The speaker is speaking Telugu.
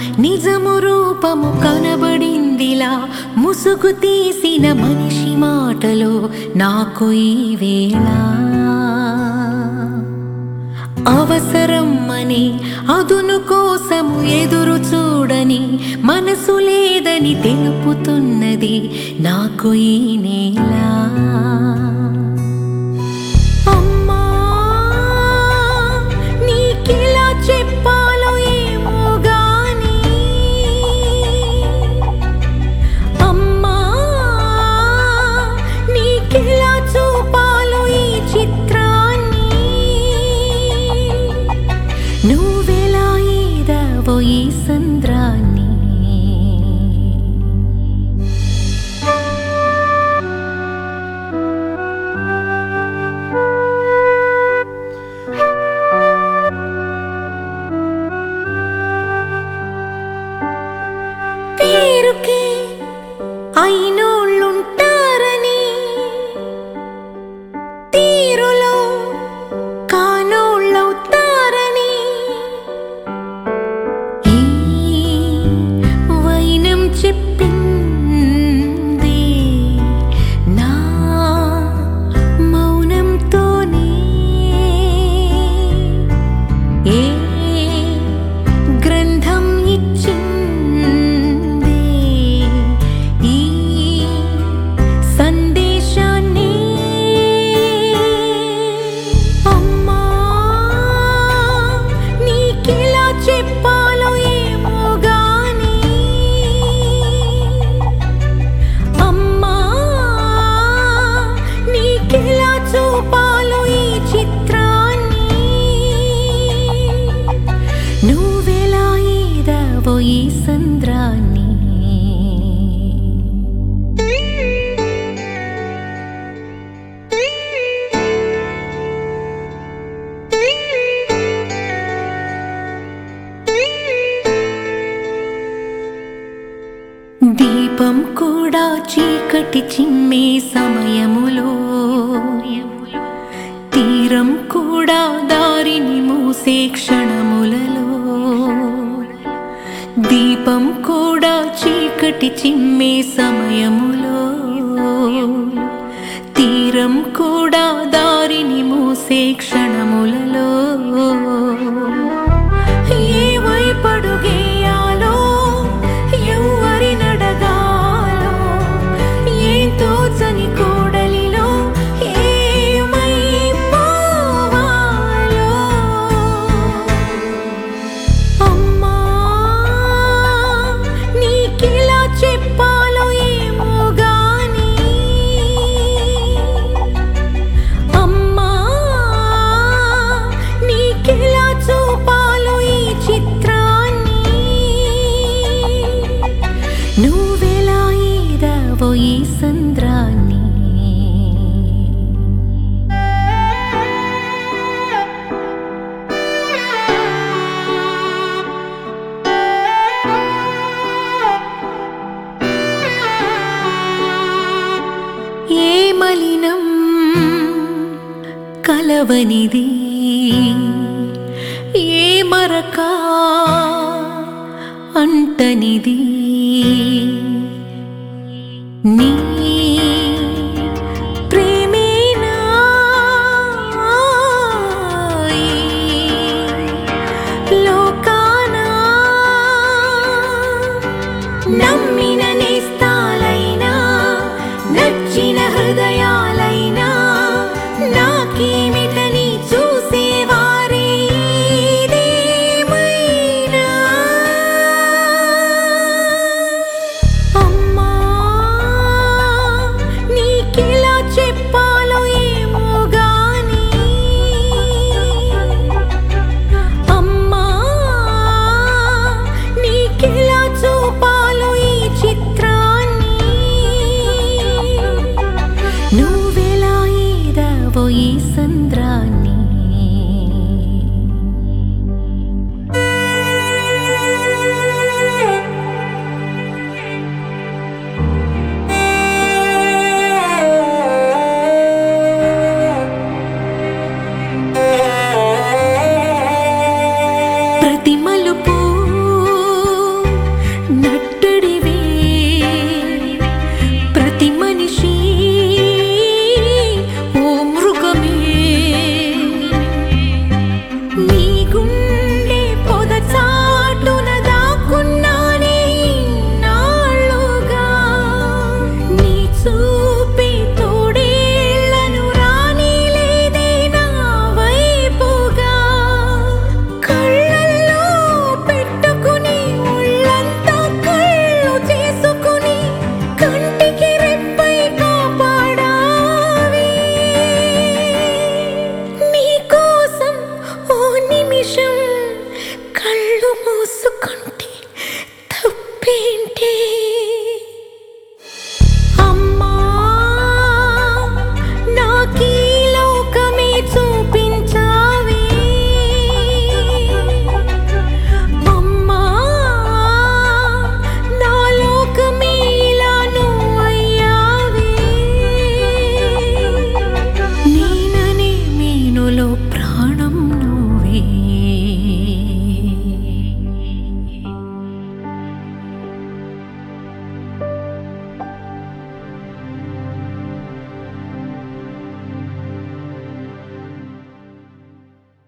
నిజము రూపము కనబడిందిలా ముసుగు తీసిన మనిషి మాటలో నాకు ఈ వేళ అవసరం అని అదును కోసము ఎదురు చూడని మనసు లేదని తెలుపుతున్నది నాకు ఈ నేల అమ్మా నీకెలా చెప్పాలో ఏమో గాని అమ్మా నీకెలా చూపాలో ఈ చిత్రాన్ని నువ్వెలా ఈదావో ఈ సంద్రాన్ని పేరుకే అయినోళ్ళుంటారని తీరులో కానోళ్ళవుతారని ఈ వైనం చెప్పింది నా మౌనంతోనే ఏ గ్రంథం ఇచ్చింది ఈ సందేశాన్ని అమ్మా నీకెలా చెప్పాలో ఏమో గాని అమ్మా నీకెలా చూపాలో ఈ చిత్రాన్ని నువ్వెలా ఈదావో ఈ సంద్రాన్ని దీపం కూడా చీకటి చిమ్మే సమయములో తీరం కూడా దారిని మూసే క్షణములలో దీపం కూడా చీకటి చిమ్మే సమయములో తీరం కూడా దారిని మూసే క్షణములలో ఏ వైపడుగేయాలో ఎవ్వరి నడగాలో ఏం తోచని కోడలిలో ఏమైపోవాలో అమ్మా నీకెలా చెప్పాలో ఏమో గాని అమ్మా నీకెలా చూపాలో ఈ చిత్రాన్ని నువ్వెలా ఈదావో ఈ సంద్రాన్ని ఏ మలినం కలవనిది ఏ మరక అంటనిది నీ